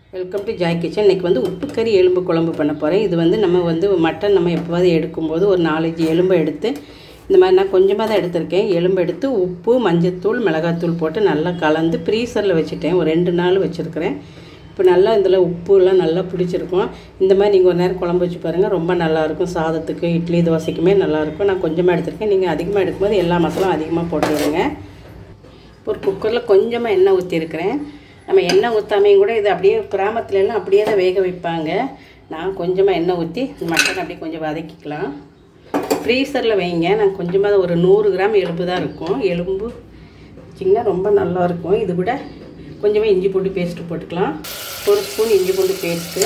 welcome to Joy kitchen இன்றைக்கி வந்து உப்பு கறி எலும்பு குழம்பு பண்ண போகிறேன் இது வந்து நம்ம வந்து மட்டன் நம்ம எப்போவாது எடுக்கும்போது ஒரு நாலஞ்சு எலும்பு எடுத்து இந்த மாதிரி நான் கொஞ்சமாக தான் எடுத்திருக்கேன் எலும்பு எடுத்து உப்பு மஞ்சத்தூள் மிளகாத்தூள் போட்டு நல்லா கலந்து ஃப்ரீசரில் வச்சுட்டேன் ஒரு ரெண்டு நாள் வச்சுருக்கிறேன் இப்போ நல்லா இதில் உப்புலாம் நல்லா பிடிச்சிருக்கும் இந்த மாதிரி நீங்கள் ஒரு நேரம் குழம்பு வச்சு பாருங்கள் ரொம்ப நல்லாயிருக்கும் சாதத்துக்கு இட்லி தோசைக்குமே நல்லாயிருக்கும் நான் கொஞ்சமாக எடுத்திருக்கேன் நீங்கள் அதிகமாக எடுக்கும்போது எல்லா மசாலாவும் அதிகமாக போட்டுவிடுங்க ஒரு குக்கரில் கொஞ்சமாக எண்ணெய் ஊற்றிருக்கிறேன் நம்ம எண்ணெய் ஊற்றாமையும் கூட இது அப்படியே கிராமத்துல எல்லாம் அப்படியே தான் வேக வைப்பாங்க நான் கொஞ்சமாக எண்ணெய் ஊற்றி மட்டன் அப்படியே கொஞ்சம் வதக்கிக்கலாம் ஃப்ரீசரில் வைங்க நான் கொஞ்சமாக ஒரு நூறு கிராம் எலும்பு தான் இருக்கும் எலும்பு வச்சிங்கன்னா ரொம்ப நல்லா இருக்கும் இது கூட கொஞ்சமாக இஞ்சி பூண்டு பேஸ்ட்டு போட்டுக்கலாம் ஒரு ஸ்பூன் இஞ்சி பூண்டு பேஸ்ட்டு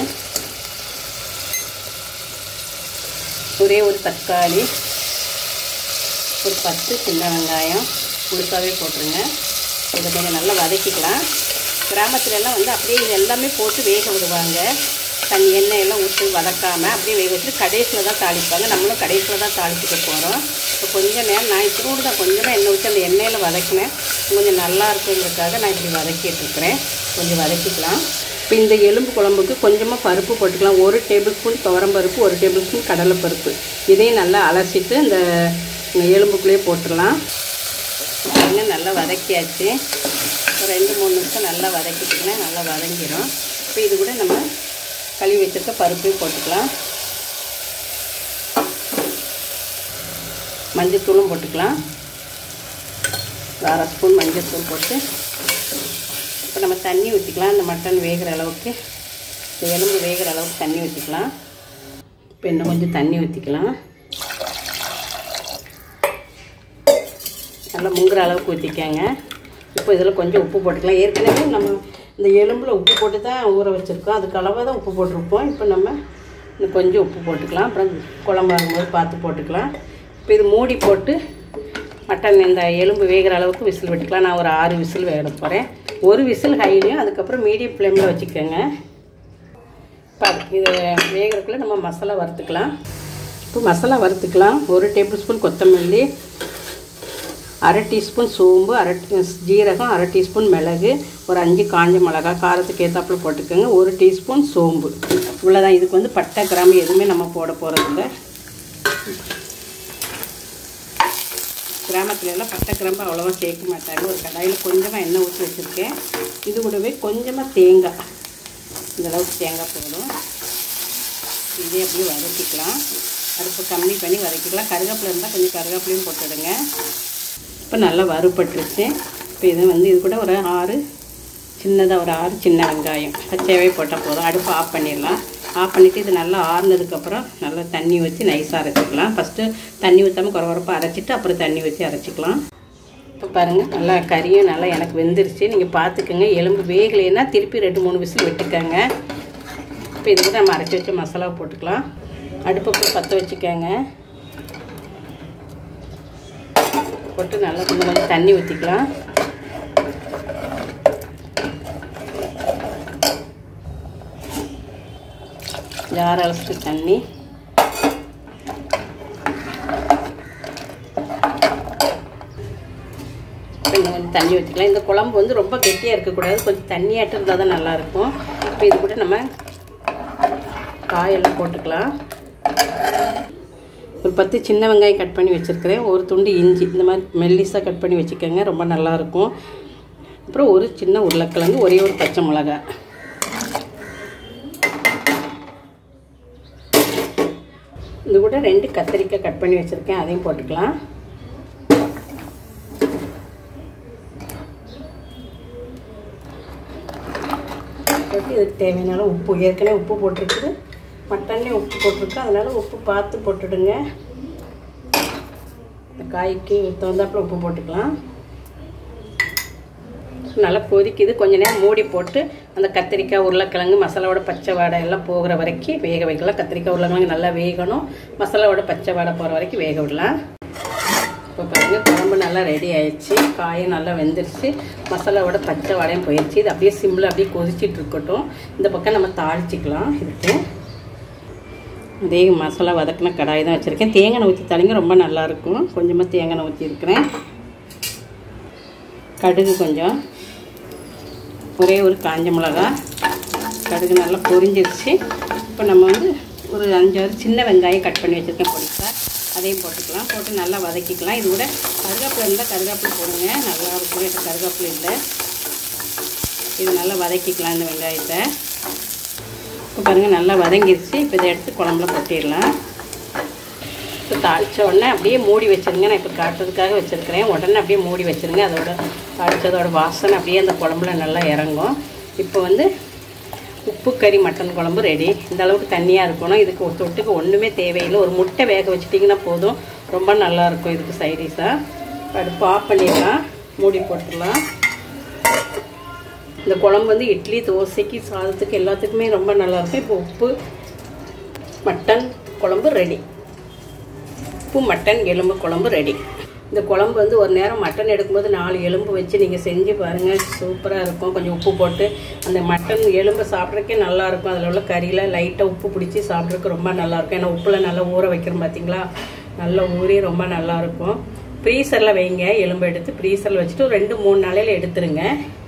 ஒரே ஒரு தக்காளி ஒரு பத்து சின்ன வெங்காயம் முழுசாகவே போட்டுருங்க இதை கொஞ்சம் நல்லா வதக்கிக்கலாம் கிராமத்துலலாம் வந்து அப்படியே இது எல்லாமே போட்டு வேக விடுவாங்க தண்ணி எண்ணெய் எல்லாம் ஊற்றி வதக்காமல் அப்படியே வேக வச்சுட்டு கடைசியில் தான் தாளிப்பாங்க நம்மளும் கடைசியில் தான் தாளிச்சுக்க போகிறோம் இப்போ கொஞ்சம் நேரம் நான் இப்போடு தான் கொஞ்சமாக எண்ணெய் ஊற்றி அந்த எண்ணெயில் வதக்கினேன் கொஞ்சம் நல்லா இருக்குங்கிறதுக்காக நான் இப்படி வதக்கிட்டு இருக்கிறேன் கொஞ்சம் வதக்கிக்கலாம் இப்போ இந்த எலும்பு குழம்புக்கு கொஞ்சமாக பருப்பு போட்டுக்கலாம் ஒரு டேபிள் ஸ்பூன் துவரம்பருப்பு ஒரு டேபிள் ஸ்பூன் கடலைப்பருப்பு இதையும் நல்லா அலசிட்டு இந்த எலும்புக்குள்ளேயே போட்டுடலாம் பாருங்க நல்லா வதக்கியாச்சு ஒரு ரெண்டு மூணு நிமிஷம் நல்லா வதக்கிட்டிங்கன்னா நல்லா வதங்கிடும் இப்போ இது கூட நம்ம கழுவி வச்சுருக்க பருப்பையும் போட்டுக்கலாம் மஞ்சத்தூளும் போட்டுக்கலாம் ஒரு அரை ஸ்பூன் மஞ்சத்தூள் போட்டு இப்போ நம்ம தண்ணி ஊற்றிக்கலாம் இந்த மட்டன் வேகிற அளவுக்கு இந்த எலும்பு வேகிற அளவுக்கு தண்ணி ஊற்றிக்கலாம் இப்போ இன்னும் கொஞ்சம் தண்ணி ஊற்றிக்கலாம் நல்லா முங்குற அளவுக்கு ஊற்றிக்கங்க இப்போ இதில் கொஞ்சம் உப்பு போட்டுக்கலாம் ஏற்கனவே நம்ம இந்த எலும்பில் உப்பு போட்டு தான் ஊற வச்சுருக்கோம் அதுக்கு அளவாக தான் உப்பு போட்டிருப்போம் இப்போ நம்ம இன்னும் கொஞ்சம் உப்பு போட்டுக்கலாம் அப்புறம் குழம்பு ஆகும்போது பார்த்து போட்டுக்கலாம் இப்போ இது மூடி போட்டு மட்டன் இந்த எலும்பு வேகிற அளவுக்கு விசில் விட்டுக்கலாம் நான் ஒரு ஆறு விசில் வேக போகிறேன் ஒரு விசில் ஹைலையும் அதுக்கப்புறம் மீடியம் ஃப்ளேமில் வச்சுக்கோங்க இப்போ இது வேகிறதுக்குள்ளே நம்ம மசாலா வறுத்துக்கலாம் இப்போ மசாலா வறுத்துக்கலாம் ஒரு டேபிள் ஸ்பூன் கொத்தமல்லி அரை டீஸ்பூன் சோம்பு அரை ஜீரகம் அரை டீஸ்பூன் மிளகு ஒரு அஞ்சு காஞ்ச மிளகா காரத்துக்கு ஏற்றாப்புல போட்டுக்கோங்க ஒரு டீஸ்பூன் சோம்பு இவ்வளோதான் இதுக்கு வந்து பட்டை கிராம்பு எதுவுமே நம்ம போட போகிறதில்ல கிராமத்துல எல்லாம் பட்டை கிராம்பு அவ்வளோவா சேர்க்க மாட்டாங்க ஒரு கடாயில் கொஞ்சமாக எண்ணெய் ஊற்றி வச்சுருக்கேன் இது கூடவே கொஞ்சமாக தேங்காய் இந்த அளவுக்கு தேங்காய் போடும் இதே அப்படியே வதக்கிக்கலாம் அடுப்பு கம்மி பண்ணி வதக்கிக்கலாம் கருவேப்பிலை இருந்தால் கொஞ்சம் கருவேப்பிலையும் போட்டுடுங்க இப்போ நல்லா வறுபட்டுருச்சு இப்போ இது வந்து இது கூட ஒரு ஆறு சின்னதாக ஒரு ஆறு சின்ன வெங்காயம் பச்சையாகவே போட்டால் போதும் அடுப்பு ஆஃப் பண்ணிடலாம் ஆஃப் பண்ணிவிட்டு இது நல்லா ஆறுனதுக்கப்புறம் நல்லா தண்ணி ஊற்றி நைஸாக அரைச்சிக்கலாம் ஃபஸ்ட்டு தண்ணி ஊற்றாமல் குறவரப்பாக அரைச்சிட்டு அப்புறம் தண்ணி ஊற்றி அரைச்சிக்கலாம் இப்போ பாருங்கள் நல்லா கறியும் நல்லா எனக்கு வெந்துருச்சு நீங்கள் பார்த்துக்குங்க எலும்பு வேகலைன்னா திருப்பி ரெண்டு மூணு விசில் விட்டுக்கோங்க இப்போ இது கூட நம்ம அரைச்சி வச்ச மசாலா போட்டுக்கலாம் அடுப்பு பற்ற வச்சுக்கோங்க போட்டு நல்லா கொஞ்சம் கொஞ்சம் தண்ணி ஊற்றிக்கலாம் ஜார் அளவுக்கு தண்ணி கொஞ்சம் கொஞ்சம் தண்ணி ஊற்றிக்கலாம் இந்த குழம்பு வந்து ரொம்ப கெட்டியாக இருக்கக்கூடாது கொஞ்சம் தண்ணியாட்டம் இருந்தால் தான் நல்லாயிருக்கும் இப்போ இது கூட நம்ம காயெல்லாம் போட்டுக்கலாம் ஒரு பத்து சின்ன வெங்காயம் கட் பண்ணி வச்சுருக்கிறேன் ஒரு துண்டு இஞ்சி இந்த மாதிரி மெல்லிஸாக கட் பண்ணி வச்சுக்கோங்க ரொம்ப நல்லாயிருக்கும் அப்புறம் ஒரு சின்ன உருளைக்கிழங்கு ஒரே ஒரு பச்சை மிளகா இது கூட ரெண்டு கத்திரிக்காய் கட் பண்ணி வச்சுருக்கேன் அதையும் போட்டுக்கலாம் போட்டு இதுக்கு தேவையான உப்பு ஏற்கனவே உப்பு போட்டிருக்குது மட்டன்லேயும் உப்பு போட்டிருக்கு அதனால் உப்பு பார்த்து போட்டுடுங்க இந்த காய்க்கு தகுந்தாப்பில் உப்பு போட்டுக்கலாம் நல்லா கொதிக்குது கொஞ்ச நேரம் மூடி போட்டு அந்த கத்திரிக்காய் உருளைக்கிழங்கு மசாலாவோட பச்சை வாடை எல்லாம் போகிற வரைக்கும் வேக வைக்கலாம் கத்திரிக்காய் உருளைக்கிழங்கு நல்லா வேகணும் மசாலாவோட பச்சை வாடை போகிற வரைக்கும் வேக விடலாம் இப்போ பாருங்கள் குழம்பு நல்லா ரெடி ஆயிடுச்சு காயும் நல்லா வெந்துருச்சு மசாலாவோட பச்சை வாடையும் போயிடுச்சு இது அப்படியே சிம்மில் அப்படியே கொதிச்சிட்டு இருக்கட்டும் இந்த பக்கம் நம்ம தாளிச்சிக்கலாம் இதுக்கு அதே மசாலா வதக்கின கடாய் தான் வச்சுருக்கேன் தேங்காய் ஊற்றி தலிங்க ரொம்ப நல்லாயிருக்கும் கொஞ்சமாக தேங்காய் ஊற்றிருக்கிறேன் கடுகு கொஞ்சம் ஒரே ஒரு காஞ்ச மிளகா கடுகு நல்லா பொரிஞ்சிருச்சு இப்போ நம்ம வந்து ஒரு அஞ்சாறு சின்ன வெங்காயம் கட் பண்ணி வச்சுருக்கேன் பொடிசா அதையும் போட்டுக்கலாம் போட்டு நல்லா வதக்கிக்கலாம் இது கூட கருவேப்பிலை இருந்தால் கருவேப்பிலை போடுங்க நல்லா இருக்கும் எனக்கு கருவேப்பிலை இல்லை இது நல்லா வதக்கிக்கலாம் இந்த வெங்காயத்தை இப்போ பாருங்கள் நல்லா வதங்கிருச்சு இப்போ இதை எடுத்து குழம்புல கொட்டிடலாம் இப்போ தாளித்த உடனே அப்படியே மூடி வச்சுருங்க நான் இப்போ காட்டுறதுக்காக வச்சுருக்கிறேன் உடனே அப்படியே மூடி வச்சுருங்க அதோட தாளித்ததோட வாசனை அப்படியே அந்த குழம்புல நல்லா இறங்கும் இப்போ வந்து உப்பு கறி மட்டன் குழம்பு ரெடி இந்த அளவுக்கு தண்ணியாக இருக்கணும் இதுக்கு ஒரு தொட்டுக்கு ஒன்றுமே தேவையில்லை ஒரு முட்டை வேக வச்சிட்டிங்கன்னா போதும் ரொம்ப நல்லாயிருக்கும் இதுக்கு சைடிஷாக அடுப்பு ஆஃப் பண்ணிடலாம் மூடி போட்டுடலாம் இந்த குழம்பு வந்து இட்லி தோசைக்கு சாதத்துக்கு எல்லாத்துக்குமே ரொம்ப நல்லாயிருக்கும் இப்போ உப்பு மட்டன் குழம்பு ரெடி உப்பு மட்டன் எலும்பு குழம்பு ரெடி இந்த குழம்பு வந்து ஒரு நேரம் மட்டன் எடுக்கும்போது நாலு எலும்பு வச்சு நீங்கள் செஞ்சு பாருங்கள் சூப்பராக இருக்கும் கொஞ்சம் உப்பு போட்டு அந்த மட்டன் எலும்பை சாப்பிட்றதுக்கே நல்லாயிருக்கும் அதில் உள்ள கறியில் லைட்டாக உப்பு பிடிச்சி சாப்பிட்றதுக்கு ரொம்ப நல்லாயிருக்கும் ஏன்னா உப்பில் நல்லா ஊற வைக்கிறோம் பார்த்தீங்களா நல்லா ஊறி ரொம்ப நல்லாயிருக்கும் ஃப்ரீசரில் வைங்க எலும்பு எடுத்து ஃப்ரீசரில் வச்சுட்டு ஒரு ரெண்டு மூணு நாளையில் எடுத்துருங்க